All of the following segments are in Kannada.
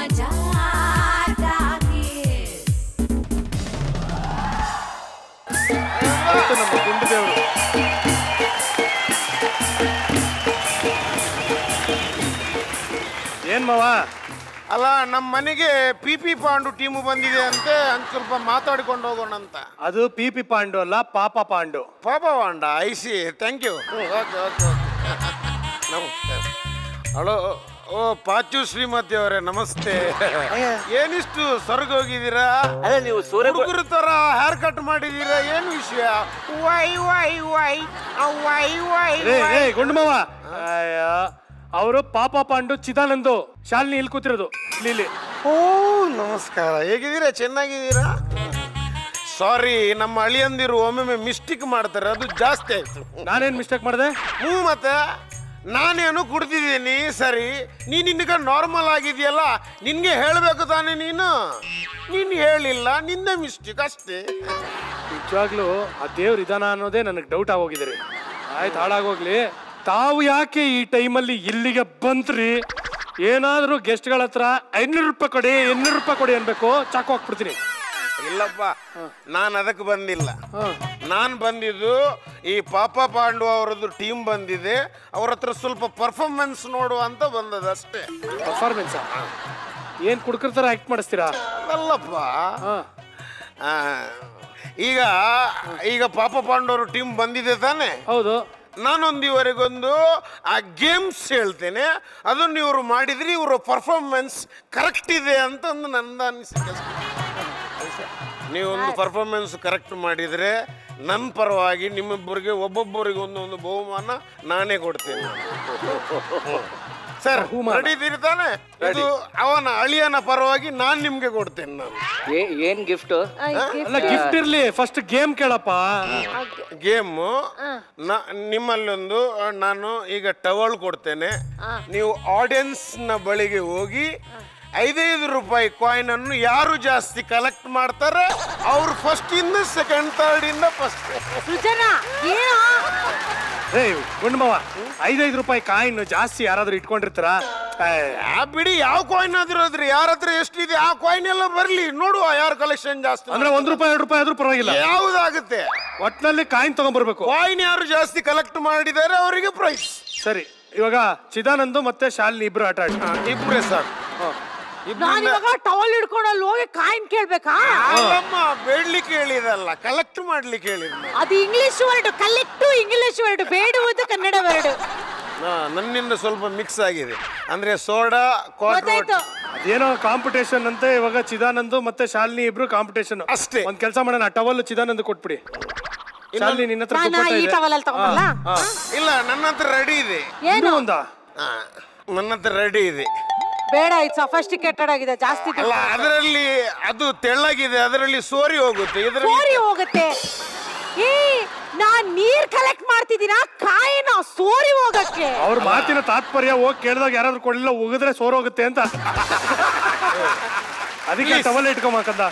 मजा टाकीज ಇವತ್ತು ನಮ್ಮ ಗುಂಡು ದೇವರು ಏನ್ ಮಾವ ಅಲ್ಲ ನಮ್ಮ ಮನೆಗೆ ಪಿ ಪಿ ಪಾಂಡು ಟೀಮು ಬಂದಿದೆ ಅಂತೆ ಅಂತ ಸ್ವಲ್ಪ ಮಾತಾಡಿಕೊಂಡು ಹೋಗೋಣ ಅಂತ ಅದು ಪಿ ಪಿ ಪಾಂಡು ಅಲ್ಲ Papa Pandu Papa Panda I see thank you okay okay ನಮಸ್ತೆ ಹಲೋ ಓ ಪಾಚು ಶ್ರೀಮತಿ ಅವರೇ ನಮಸ್ತೆ ಏನಿಷ್ಟು ಸ್ವರ್ಗ ಹೋಗಿದ್ದೀರಾ ಅಲ್ಲ ನೀವು ಸೂರ್ಯ ಹುಡುಗರ ತರ ಹೇರ್ ಕಟ್ ಮಾಡಿದ್ದೀರಾ ಏನು ವಿಷಯ ವೈ ವೈ ವೈ ಆ, ವೈ ವೈ ರೇ ವೈ ರೇ ಗುಂಡು ಮಾವ ಅಯ್ಯ ಅವರು ಪಾಪ ಪಾಂಡು ಚಿದಾನಂದು ಶಾಲಿನಿ ಇಲ್ಲಿ ಕೂತಿರೋದು ಇಲ್ಲಿ ಇಲ್ಲಿ ಓ ನಮಸ್ಕಾರ ಹೇಗಿದ್ದೀರಾ ಚೆನ್ನಾಗಿದ್ದೀರಾ ಸಾರಿ ನಮ್ಮ ಅಳಿಯಂದಿರು ಒಮ್ಮೊಮ್ಮೆ ಮಿಸ್ಟೇಕ್ ಮಾಡ್ತಾರೆ ಅದು ಜಾಸ್ತಿ ಆಯ್ತು ನಾನೇನ್ ಮಿಸ್ಟೇಕ್ ಮಾಡಿದೆ ಹ್ಞೂ ಮತ್ತೆ ನಾನೇನು ಕುಡ್ದಿದ್ದೀನಿ ಸರಿ ನೀನು ಇನ್ನೀಗ ನಾರ್ಮಲ್ ಆಗಿದೆಯಲ್ಲ ನಿನ್ಗೆ ಹೇಳಬೇಕು ತಾನೇ ನೀನು ನೀನು ಹೇಳಿಲ್ಲ ನಿಂದೆ ಮಿಸ್ಟೇಕ್ ಅಷ್ಟೇ ನಿಜವಾಗ್ಲೂ ಆ ದೇವ್ರ ಇದಾನ ಅನ್ನೋದೇ ನನಗೆ ಡೌಟ್ ಆಗೋಗಿದ್ರಿ ಆಯ್ತು ಹಾಳಾಗೋಗ್ಲಿ ತಾವು ಯಾಕೆ ಈ ಟೈಮಲ್ಲಿ ಇಲ್ಲಿಗೆ ಬಂದ್ರಿ ಏನಾದ್ರೂ ಗೆಸ್ಟ್ಗಳ ಹತ್ರ ಐನೂರು ರೂಪಾಯಿ ಕೊಡಿ ಇನ್ನೂರು ರೂಪಾಯಿ ಕೊಡಿ ಅನ್ಬೇಕು ಚಾಕು ಹಾಕ್ಬಿಡ್ತೀನಿ ಇಲ್ಲಪ್ಪ ನಾನು ಅದಕ್ಕೆ ಬಂದಿಲ್ಲ ನಾನು ಬಂದಿದ್ದು ಈ ಪಾಪ ಪಾಂಡು ಅವರದ್ದು ಟೀಮ್ ಬಂದಿದೆ ಅವ್ರ ಹತ್ರ ಸ್ವಲ್ಪ ಪರ್ಫಾರ್ಮೆನ್ಸ್ ನೋಡುವ ಅಂತ ಬಂದದ್ದು ಅಷ್ಟೇ ಪರ್ಫಾರ್ಮೆನ್ಸ್ ಏನ್ ಕುಡ್ಕರ್ ತರ ಆಕ್ಟ್ ಮಾಡಿಸ್ತೀರಾ ಅಲ್ಲಪ್ಪ ಹಾ ಆ, ಈಗ ಈಗ ಪಾಪ ಪಾಂಡವರು ಟೀಮ್ ಬಂದಿದೆ ತಾನೆ ಹೌದು ನಾನೊಂದು ಇವರಿಗೊಂದು ಆ ಗೇಮ್ಸ್ ಹೇಳ್ತೇನೆ ಅದನ್ನು ಇವರು ಮಾಡಿದ್ರೆ ಇವರ ಪರ್ಫಾರ್ಮೆನ್ಸ್ ಕರೆಕ್ಟ್ ಇದೆ ಅಂತ ಒಂದು ನನ್ನ ಅನಿಸಿಕೆ ಅಷ್ಟೇ. ನೀವೊಂದು ಪರ್ಫಾರ್ಮೆನ್ಸ್ ಕರೆಕ್ಟ್ ಮಾಡಿದರೆ ನನ್ನ ಪರವಾಗಿ ನಿಮ್ಮಿಬ್ಬರಿಗೆ ಒಬ್ಬೊಬ್ಬರಿಗೆ ಒಂದೊಂದು ಬಹುಮಾನ ನಾನೇ ಕೊಡ್ತೇನೆ ಸರ್ ಬಹುಮಾನ. ರೆಡಿ ಇದ್ದೀರಿ ತಾನೆ ಇದು ಅವನ ಅಳಿಯನ ಪರವಾಗಿ ನಾನು ನಿಮ್ಗೆ ಕೊಡ್ತೇನೆ ನಾನು ಏ- ಏನ್ ಗಿಫ್ಟ್ ಅಲ್ಲ ಗಿಫ್ಟ್ ಇರ್ಲಿ ಫಸ್ಟ್ ಗೇಮ್ ಕೇಳಪ್ಪ ಗೇಮು ನಿಮ್ಮಲ್ಲೊಂದು ಆ, ನಾನು ಈಗ ಟವಲ್ ಕೊಡ್ತೇನೆ ನೀವು ಆಡಿಯನ್ಸ್ ನ ಬಳಿಗೆ ಹೋಗಿ ಐದೈದು ರೂಪಾಯಿ ಕಾಯಿನ್ ಅನ್ನು ಯಾರು ಜಾಸ್ತಿ ಕಲೆಕ್ಟ್ ಮಾಡ್ತಾರೆ ಅವ್ರು ಫಸ್ಟ್ ಇಂದ ಸೆಕೆಂಡ್ ಥರ್ಡ್ ಇಂದ ಫಸ್ಟ್ ಸೃಜನಾ ಏನೋ ಏ ಗುಂಡಮವ ಐದೈದು ರೂಪಾಯಿ ಕಾಯಿನ್ ಜಾಸ್ತಿ ಯಾರಾದ್ರೂ ಇಟ್ಕೊಂಡಿರ್ತಾರ ಆ ಬಿಡಿ ಯಾವ ಕಾಯಿನ್ ಆದ್ರೂ ಅದ್ರಿ ಯಾರ ಹತ್ರ ಎಷ್ಟಿದೆ ಆ ಕಾಯಿನ್ ಎಲ್ಲ ಬರ್ಲಿ ನೋಡುವ ಯಾರು ಕಲೆಕ್ಷನ್ ಜಾಸ್ತಿ ಅಂದ್ರೆ ಒಂದ್ ರೂಪಾಯಿ ಎರಡು ರೂಪಾಯಿ ಆದ್ರೂ ಪರವಾಗಿಲ್ಲ ಯಾವ್ದಾಗುತ್ತೆ ಒಟ್ನಲ್ಲಿ ಕಾಯಿನ್ ತಗೊಂಡ್ಬರ್ಬೇಕು ಕಾಯಿನ್ ಯಾರು ಜಾಸ್ತಿ ಕಲೆಕ್ಟ್ ಮಾಡಿದ್ದಾರೆ ಅವರಿಗೆ ಪ್ರೈಸ್ ಸರಿ ಇವಾಗ ಚಿದಾನಂದು ಮತ್ತೆ ಶಾಲಿನಿ ಇಬ್ರು ಆಟ ಆಡಿ ಇಬ್ರೇ ಸಾಕು ನಾನು ಇವಾಗ ಟವಲ್ ಹಿಡ್ಕೊಂಡು ಅಲ್ಲಿ ಹೋಗಿ ಕಾಯಿನ್ ಕೇಳ್ಬೇಕಾ ಅಲ್ಲಮ್ಮ ಬೇಡ್ಲಿಕ್ಕೆ ಹೇಳಿದಲ್ಲ ಕಲೆಕ್ಟ್ ಮಾಡ್ಲಿಕ್ಕೆ ಹೇಳಿದ್ ಅದು English word collect English word ಬೇಡುವುದು ಕನ್ನಡ ವರ್ಡ್ ನನ್ನಿಂದ ಸ್ವಲ್ಪ ಮಿಕ್ಸ್ ಆಗಿದೆ ಅಂದ್ರೆ ಸೋಡಾ ಗೊತ್ತಾಯ್ತು ಏನೋ ಕಾಂಪಿಟೇಷನ್ ಅಂತ ಇವಾಗ ಚಿದಾನಂದು ಮತ್ತೆ ಶಾಲಿನಿ ಇಬ್ರು ಕಾಂಪಿಟೇಷನ್ ಅಷ್ಟೇ. ಒಂದ್ ಕೆಲಸ ಮಾಡೋಣ ಟವಲ್ ಚಿದಾನಂದ್ ಕೊಟ್ಬಿಡಿ ಶಾಲಿನಿ ನಿನ್ನ ಹತ್ರ ನಾನು ದುಪ್ಪಟ್ಟ ಈ ಇದೆ. ಟವಲ್ ಅಲ್ಲಿ ತಗೊಂಬಲ್ಲ ಹಾ. ಇಲ್ಲ ನನ್ನ ಹತ್ರ ರೆಡಿ ಇದೆ ಏನು ಇನ್ನೂ ಒಂದಾ ಆ, ನನ್ನ ಹತ್ರ ರೆಡಿ ಇದೆ ಬೇಡ ಇದು ಸಫಿಸ್ಟಿಕೇಟೆಡ್ ಆಗಿದೆ ಜಾಸ್ತಿ ದುಡ್ಡು. ಅಲ್ಲ ಅದರಲ್ಲಿ ಅದು ತೆಳ್ಳಗಿದೆ ಅದರಲ್ಲಿ ಸೋರಿ ಹೋಗುತ್ತೆ ಇದರಲ್ಲಿ ಸೋರಿ ಹೋಗುತ್ತೆ ಏ ನಾನ್ ನೀರ್ ಕಲೆಕ್ಟ್ ಮಾಡ್ತಿದ್ದೀನ ಕಾಯಿನ ಸೋರಿ ಹೋಗಕ್ಕೆ ಅವ್ರ ಮಾತಿನ ತಾತ್ಪರ್ಯ ಹೋಗಿ ಕೇಳಿದಾಗ ಯಾರಾದ್ರೂ ಕೊಡ್ಲಿಲ್ಲ ಉಗಿದ್ರೆ ಸೋರ್ ಹೋಗುತ್ತೆ ಅಂತ ಅದಕ್ಕೆ ಟವಲ್ ಇಟ್ಕೊಂಬಕಂದ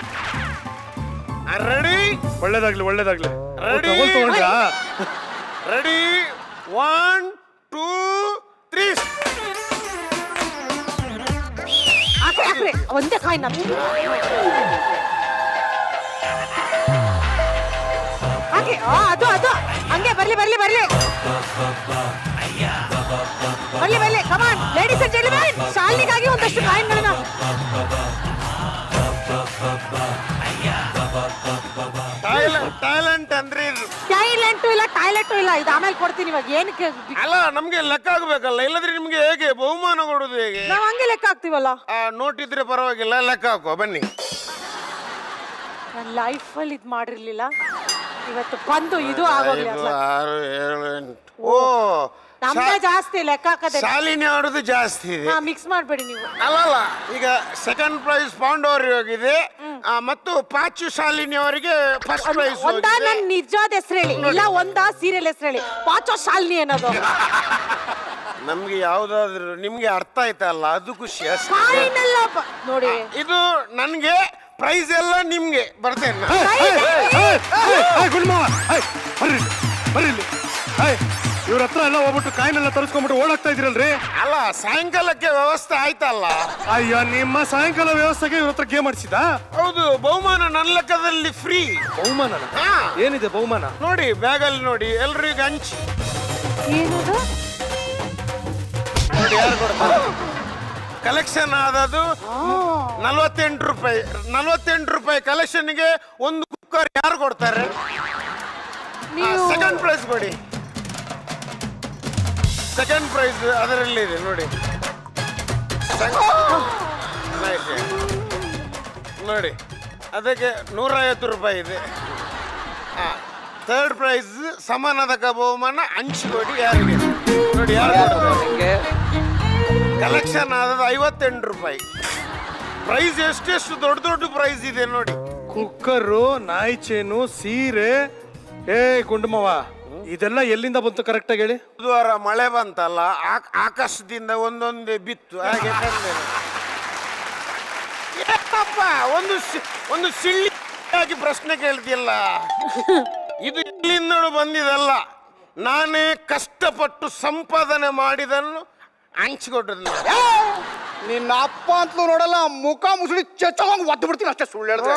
ರೆಡಿ ಒಳ್ಳೇದಾಗ್ಲಿ ಒಳ್ಳೇದಾಗ್ಲಿ Ready? ಟವಲ್ ತಗೊಂಡ್ರಾ ರೆಡಿ ಒನ್ ಟೂ ತ್ರೀ ಹಾಕ್ರಿ ಹಾಕ್ರಿ ಒಂದೇ ಕಾಯಿನ ಹಾಕಿ ಆ, ಅದು ಅದು ಹಂಗೆ ಬರ್ಲಿ ಬರ್ಲಿ ಬರ್ಲಿ ಬರ್ಲಿ ಬರ್ಲಿ ಕಮಾನ್ ಲೇಡೀಸ್ ಅಂಡ್ ಜೆಂಟಲ್ಮನ್ ಶಾಲಿನಿಗಾಗಿ ಒಂದಷ್ಟು ಕಾಯಿನ್ಗಳನ್ನ ಟ್ಯಾಲೆಂಟ್ ಅಂದ್ರೆ ಇದು ಟೈಲೆಂಟು ಇಲ್ಲ ಟಾಯ್ಲೆಟು ಇಲ್ಲ ಇದು ಆಮೇಲೆ ಕೊಡ್ತೀನಿ ಇವಾಗ ಏನಕ್ಕೆ ಅಲ್ಲ ನಮ್ಗೆ ಲೆಕ್ಕ ಆಗ್ಬೇಕಲ್ಲ ಇಲ್ಲದ್ರೆ ನಿಮ್ಗೆ ಹೇಗೆ ಬಹುಮಾನ ಕೊಡೋದು ಹೇಗೆ ನಾವ್ ಹಂಗೆ ಲೆಕ್ಕ ಹಾಕ್ತಿವಲ್ಲ ಆ, ನೋಟ್ ಇದ್ರೆ ಪರವಾಗಿಲ್ಲ ಲೆಕ್ಕ ಹಾಕೋ ಬನ್ನಿ ನನ್ನ ಲೈಫಲ್ಲಿ ಇದು ಮಾಡಿರ್ಲಿಲ್ಲ ಇವತ್ತು ಬಂದು ಇದು ಆಗೋಗ್ಲಿ ಐದು ಅಲ್ಲ ಆರು ಏಳು ಎಂಟು ಓ ನಮ್ದೇ ಜಾಸ್ತಿ ಲೆಕ್ಕ ಹಾಕದೆ ಶಾಲಿನಿ ಅವ್ರದ್ದು ಜಾಸ್ತಿ ಇದೆ ಹಾ ಮಿಕ್ಸ್ ಮಾಡ್ಬೇಡಿ ನೀವು ಅಲ್ಲಲ್ಲ ಈಗ ಸೆಕೆಂಡ್ ಪ್ರೈಸ್ ಪಾಂಡವರಿಗೆ ಹೋಗಿದೆ ಆ, ಮತ್ತು ಪಾಚು ಶಾಲಿನಿ ಅವರಿಗೆ ಫಸ್ಟ್ ಪ್ರೈಸ್ ಒಂದ ನನ್ ನಿಜವಾದ ಹೆಸರು ಹೇಳಿ ಇಲ್ಲ ಒಂದ ಸೀರಿಯಲ್ ಹೆಸರು ಹೇಳಿ ಪಾಚೋ ಶಾಲಿನಿ ಅನ್ನೋದು ನಮ್ಗೆ ಯಾವ್ದಾದ್ರು ನಿಮ್ಗೆ ಅರ್ಥ ಆಯ್ತಲ್ಲ ಅದು ಖುಷಿ ಅಷ್ಟೇ ಕಾಯಿನೆಲ್ಲ ಬ- ನೋಡಿ ಇದು ನನ್ಗೆ ಪ್ರೈಸ್ ಎಲ್ಲ ನಿಮ್ಗೆ ಬರ್ತೇನೆ ನಾನು. ಗುಡ್ ಮಾವ ಬರ್ರಿ ಇಲ್ಲಿ, ಬರ್ರಿ ಇಲ್ಲಿ. ಏಯ್, ಇವ್ರ ಹತ್ರ ಎಲ್ಲ ಹೋಗ್ಬಿಟ್ಟು ಕಾಯಿನೆಲ್ಲ ತರಿಸ್ಕೊಂಡ್ಬಿಟ್ಟು ಓಡಾಗ್ತಾ ಇದ್ರಲ್ರಿ ಅಲ್ಲ ಸಾಯಂಕಾಲಕ್ಕೆ ವ್ಯವಸ್ಥೆ ಆಯ್ತಲ್ಲ ಅಯ್ಯೋ ನಿಮ್ಮ ಸಾಯಂಕಾಲ ವ್ಯವಸ್ಥೆಗೆ ಇವ್ರ ಹತ್ರ ಗೇಮ್ ಆಡ್ಸಿದ ಹೌದು ಬಹುಮಾನ ನನ್ನ ಲೆಕ್ಕದಲ್ಲಿ ಫ್ರೀ ಬಹುಮಾನ ಹಾ ಏನಿದೆ ಬಹುಮಾನ ನೋಡಿ ಬ್ಯಾಗಲ್ಲಿ ನೋಡಿ ಎಲ್ರಿಗೂ ಹಂಚಿ ಏನದು ನೋಡಿ ಯಾರು ಕೊಡ್ತಾರೆ ಕಲೆಕ್ಷನ್ ಆದದು ನಲ್ವತ್ತೆಂಟು ರೂಪಾಯಿ ನಲ್ವತ್ತೆಂಟು ರೂಪಾಯಿ ಕಲೆಕ್ಷನ್ಗೆ ಒಂದು ಕುಕ್ಕರ್ ಯಾರು ಕೊಡ್ತಾರೆ ನೀವು ಸೆಕೆಂಡ್ ಪ್ರೈಸ್ ಕೊಡಿ ಸೆಕೆಂಡ್ ಪ್ರೈಸ್ ಅದರಲ್ಲಿದೆ ನೋಡಿ ಸೆಕ್- Nice. ನೋಡಿ ಅದಕ್ಕೆ ನೂರೈವತ್ತು ರೂಪಾಯಿ ಇದೆ ಥರ್ಡ್ ಪ್ರೈಸ್ ಸಮಾನದಕ ಬಹುಮಾನ ಹಂಚಿಕೊಡಿ ಯಾರಿಗೆ ನೋಡಿ ಯಾರು ಕೊಡ್ತಾರೆ ನಿಂಗೆ ಕಲೆಕ್ಷನ್ ಆದದ್ದು ಐವತ್ತೆಂಟು ರೂಪಾಯಿ ಪ್ರೈಸ್ ಎಷ್ಟೆಷ್ಟು ದೊಡ್ಡ ದೊಡ್ಡ ಪ್ರೈಸ್ ಇದೆ ನೋಡಿ ಕುಕ್ಕರು ನಾಯಿ ಚೇನು ಸೀರೆ ಏ ಗುಂಡುಮವ ಇದೆಲ್ಲ ಎಲ್ಲಿಂದ ಬಂತು ಕರೆಕ್ಟ್ ಆಗಿ ಹೇಳಿ ಬುಧವಾರ ಮಳೆ ಬಂತಲ್ಲ ಆ- ಆಕಾಶದಿಂದ ಒಂದೊಂದೇ ಬಿತ್ತು ಹಾಗೆ ತಂದೆ ನಾನು. ಏನಪ್ಪ ಒಂದು ಸಿ- ಒಂದು ಸಿಳ್ಳಿಯಾಗಿ ಪ್ರಶ್ನೆ ಕೇಳ್ತಿಲ್ಲ ಇದು ಇಲ್ಲಿಂದಲೂ ಬಂದಿದಲ್ಲ ನಾನೇ ಕಷ್ಟಪಟ್ಟು ಸಂಪಾದನೆ ಮಾಡಿದನ್ನು ಹಂಚಿಕೊಟ್ಟದ್ದು ನಿನ್ನ ಅಪ್ಪ ಅಂತಲೂ ನೋಡಲ್ಲ ಮುಖ ಮುಸುಳಿ ಚೆಚ್ಚೋಂಗ್ ಒದ್ದು ಬಿಡ್ತೀನಿ ಅಷ್ಟೇ ಸುಳ್ಳು ಹೇಳಿದ್ರೆ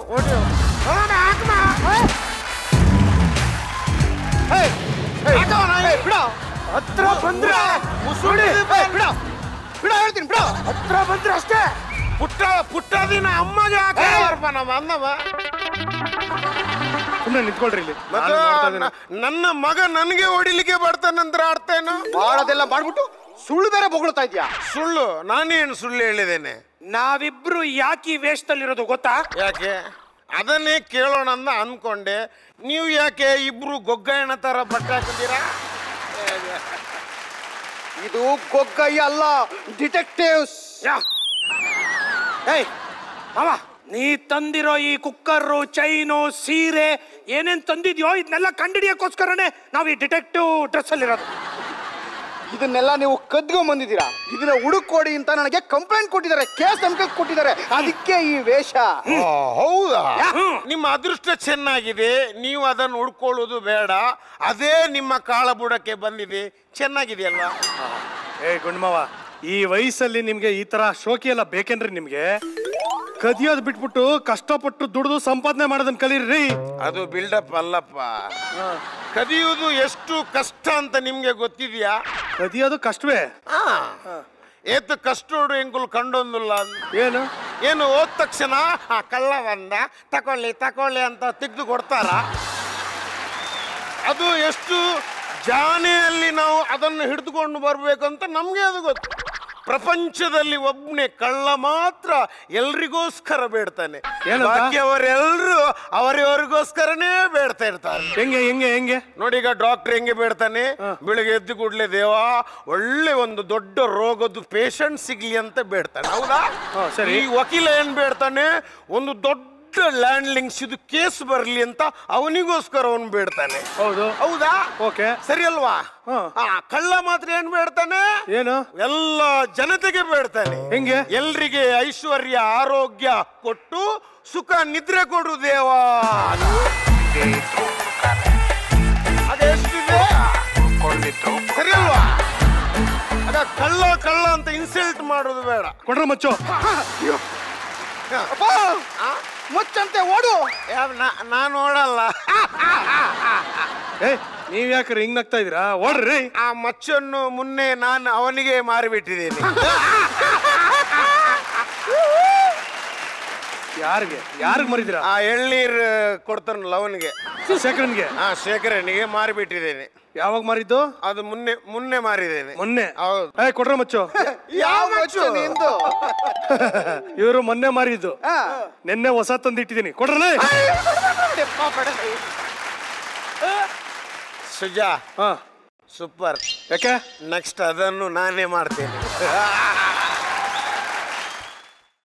ಏಯ್, ಏಯ್, ಏಯ್, ಬಿಡ ಹತ್ರ ಬಂದ್ರೆ ಮುಸುಳಿ ಏಯ್, ಬಿಡ ಬಿಡ ಹೇಳ್ತೀನಿ ಬಿಡ ಹತ್ರ ಬಂದ್ರೆ ಅಷ್ಟೇ ಪುಟ್ಟ ಪುಟ್ಟ ದಿನ ಅಮ್ಮಗೆ ಹಾಕಿ ನಮ್ಮ ಅನ್ನವ ಸುಮ್ಮನೆ ನಿಂತ್ಕೊಳ್ರಿ ಇಲ್ಲಿ ಮತ್ತೆ ನಾನು ನೋಡ್ತಾ ಇದ್ದೀನಿ. ನ- ನನ್ನ ಮಗ ನನಗೆ ಹೊಡಿಲಿಕ್ಕೆ ಬರ್ತಾನಂದ್ರ ಆಡ್ತೇನು ಮಾಡೋದೆಲ್ಲ ಮಾಡ್ಬಿಟ್ಟು ಸುಳ್ಳು ಬೇರೆ ಬೊಗಳ್ತಾ ಇದ್ಯಾ ಸುಳ್ಳು ನಾನೇನು ಸುಳ್ಳು ಹೇಳಿದ್ದೇನೆ ನಾವಿಬ್ರು ಯಾಕೆ ಈ ವೇಷದಲ್ಲಿರೋದು ಗೊತ್ತಾ ಯಾಕೆ ಅದನ್ನೇ ಕೇಳೋಣ ಅಂತ ಅನ್ಕೊಂಡೆ ನೀವು ಯಾಕೆ ಇಬ್ರು ಗೊಗ್ಗಾಯಣ ತರ ಬಟ್ಟೆ ಹಾಕಿದ್ದೀರಾ ಇದು ಗೊಗ್ಗಯ್ಯ ಅಲ್ಲ ಡಿಟೆಕ್ಟಿವ್ಸ್ ಏಯ್ ಮಾವ ನೀ ತಂದಿರೋ ಈ ಕುಕ್ಕರು ಚೈನು ಸೀರೆ ಏನೇನ್ ತಂದಿದ್ಯೋ ಇದನ್ನೆಲ್ಲ ಕಂಡಿಡಿಯಕ್ಕೋಸ್ಕರನೇ ನಾವು ಈ ಡಿಟೆಕ್ಟಿವ್ ಡ್ರೆಸ್ ಅಲ್ಲಿರೋದು ಇದನ್ನೆಲ್ಲ ನೀವು ಕದ್ಕೊಂಡ್ ಬಂದಿದ್ದೀರಾ ಇದನ್ನ ಹುಡುಕೊಡಿ ಅಂತ ನನಗೆ ಕಂಪ್ಲೇಂಟ್ ಕೊಟ್ಟಿದ್ದಾರೆ ಕೇಸ್ ನಮ್ಗೆ ಕೊಟ್ಟಿದ್ದಾರೆ ಅದಕ್ಕೆ ಈ ವೇಷ ಓ, ಹೌದಾ ಹ್ಮ್. ನಿಮ್ಮ ಅದೃಷ್ಟ ಚೆನ್ನಾಗಿದೆ ನೀವು ಅದನ್ನು ಉಡ್ಕೊಳ್ಳೋದು ಬೇಡ ಅದೇ ನಿಮ್ಮ ಕಾಳಬುಡಕ್ಕೆ ಬಂದಿದೆ ಚೆನ್ನಾಗಿದೆಯಲ್ವಾ ಏ ಗುಂಡ್ಮವ ಈ ವಯಸ್ಸಲ್ಲಿ ನಿಮ್ಗೆ ಈ ತರ ಶೋಕಿ ಎಲ್ಲ ಬೇಕೇನ್ರಿ ನಿಮ್ಗೆ ಕದಿಯೋದ್ ಬಿಟ್ಬಿಟ್ಟು ಕಷ್ಟಪಟ್ಟು ದುಡಿದು ಸಂಪಾದನೆ ಮಾಡೋದನ್ನ ಕಲೀರಿ ಅದು ಬಿಲ್ಡಪ್ ಅಲ್ಲಪ್ಪ ಕದಿಯುವುದು ಎಷ್ಟು ಕಷ್ಟ ಅಂತ ನಿಮ್ಗೆ ಗೊತ್ತಿದ್ಯಾ ಕದಿಯೋದು ಕಷ್ಟವೇ ಆ, ಏತು ಕಷ್ಟೋಡು ಎಂಕುಲ್ ಕಂಡೊಂದಿಲ್ಲ ಅಂತ. ಏನು ಏನು ಹೋದ ತಕ್ಷಣ ಆ ಕಳ್ಳ ಬಂದ ತಕೊಳ್ಳಿ ತಕೊಳ್ಳಿ ಅಂತ ತೆಗೆದು ಕೊಡ್ತಾರ ಅದು ಎಷ್ಟು ಜಾನೆಯಲ್ಲಿ ನಾವು ಅದನ್ನು ಹಿಡಿದುಕೊಂಡು ಬರ್ಬೇಕಂತ ನಮ್ಗೆ ಅದು ಗೊತ್ತು ಪ್ರಪಂಚದಲ್ಲಿ ಒಬ್ಬನೇ ಕಳ್ಳ ಮಾತ್ರ ಎಲ್ರಿಗೋಸ್ಕರ ಬೇಡ್ತಾನೆ ಏನಂತ? ಬಾಕಿಯವರೆಲ್ಲರೂ ಅವರವರಿಗೋಸ್ಕರನೇ ಬೇಡ್ತಾ ಇರ್ತಾರೆ ಹೆಂಗೆ ಹೆಂಗೆ ಹೆಂಗೆ ನೋಡಿ ಈಗ ಡಾಕ್ಟರ್ ಹೆಂಗೆ ಬೇಡ್ತಾನೆ ಬೆಳಿಗ್ಗೆ ಎದ್ದು ಕೂಡ್ಲೆ ದೇವ ಒಳ್ಳೆ ಒಂದು ದೊಡ್ಡ ರೋಗದ ಪೇಷಂಟ್ ಸಿಗ್ಲಿ ಅಂತ ಬೇಡ್ತಾನೆ ಹೌದಾ ಹಾ, ಸರಿ. ಈ ವಕೀಲ ಏನ್ ಬೇಡ್ತಾನೆ ಒಂದು ದೊಡ್ಡ ಲ್ಯಾಂಡ್ ಲಿಂಕ್ಸ್ ಇದು ಕೇಸ್ ಬರಲಿ ಅಂತ ಅವನಿಗೋಸ್ಕರ ಅವನು ಬೇಡ್ತಾನೆ ಹೌದು ಹೌದಾ ಓಕೆ ಸರಿ ಅಲ್ವಾ ಹಾ. ಆ, ಕಳ್ಳ ಮಾತ್ರ ಏನ್ ಬೇಡ್ತಾನೆ ಏನು ಎಲ್ಲ ಜನತೆಗೆ ಬೇಡ್ತಾನೆ ಹೆಂಗೆ? ಎಲ್ರಿಗೆ ಐಶ್ವರ್ಯ ಆರೋಗ್ಯ ಕೊಟ್ಟು ಸುಖ ನಿದ್ರೆ ಕೊಡು ದೇವಾ ಅದೆಷ್ಟಿದೆ ಸರಿ ಅಲ್ವಾ ಅದ ಕಳ್ಳ ಕಳ್ಳ ಅಂತ ಇನ್ಸಲ್ಟ್ ಮಾಡೋದು ಬೇಡ ಕೊಡ್ರ ಮಚ್ಚು ಅಪ್ಪ ಮುಚ್ಚಂತೆ ಓಡು ಯಾವ- ನಾ- ನಾನ್ ನೋಡಲ್ಲ ಏ ನೀವ್ ಯಾಕ್ರಿ ಹಿಂಗ್ ನಗ್ತಾ ಇದೀರಾ ಓಡ್ರಿ ಆ ಮಚ್ಚನ್ನು ಮುನ್ನೆ ನಾನು ಅವನಿಗೆ ಮಾರಿಬಿಟ್ಟಿದ್ದೀನಿ ಯಾರಿಗೆ ಯಾರಿಗ್ ಮರಿದಿರಾ ಆ ಎಳ್ನೀರ್ ಕೊಡ್ತಾನಲ್ಲ ಅವನಿಗೆ ಶೇಖರನ್ಗೆ ಆ ಶೇಖರನಿಗೆ ಮಾರಿಬಿಟ್ಟಿದ್ದೇನೆ ಯಾವಾಗ ಮಾರಿದ್ದು ಅದು ಮುನ್ನೆ ಮುನ್ನೆ ಮಾರಿದ್ದೇನೆ ಮೊನ್ನೆ ಹೌದು. ಏ ಕೊಡ್ರ ಮಚ್ಚು ಯಾವ ಮುಚ್ಚು ನಿಂದು ಇವರು ಮೊನ್ನೆ ಮಾರಿದ್ದು ಹಾ. ನಿನ್ನೆ ಹೊಸ ತಂದಿಟ್ಟಿದ್ದೀನಿ ಕೊಡ್ರಲೇ ಸುಜಾ ಹಾ ಸೂಪರ್ ಯಾಕೆ ನೆಕ್ಸ್ಟ್ ಅದನ್ನು ನಾನೇ ಮಾಡ್ತೇನೆ